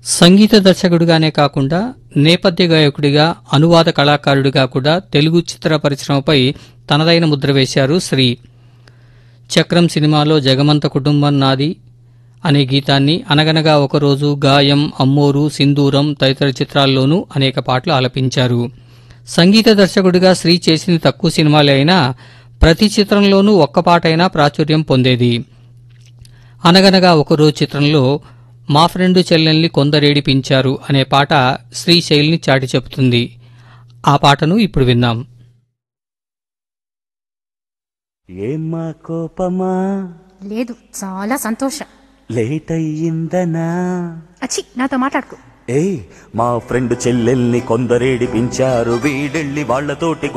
సంగీత దర్శకుడిగానే కాకుండా నేపథ్య గాయకుడిగా అనువాద కళాకారుడిగా కూడా తెలుగు చిత్ర పరిశ్రమపై తనదైన ముద్ర వేశారు శ్రీ చక్రం సినిమాలో జగమంత కుటుంబం నాది అనే గీతాన్ని అనగనగా ఒకరోజు గాయం అమ్మోరు సింధూరం తదితర చిత్రాల్లోనూ అనేక పాటలు ఆలపించారు సంగీత దర్శకుడిగా శ్రీ చేసింది తక్కువ సినిమాలే అయినా ప్రతి చిత్రంలోనూ ఒక్క పాటైనా ప్రాచుర్యం పొందేది అనగనగా ఒకరోజు చిత్రంలో మా ఫ్రెండు చెల్లెల్ని కొందరేడిపించారు అనే పాట శ్రీశైలిని చాటి చెబుతుంది ఆ పాటను ఇప్పుడు విందాం ఏమ్మా కోపమా లేదు చాలా సంతోషం లేట్ అయ్యిందనా అచ్చి నాతో మాట్లాడుకో ఏయ్ మా ఫ్రెండ్ చెల్లెల్ని కొందరేడిపించారు వీడెళ్ళి వాళ్ళతోటి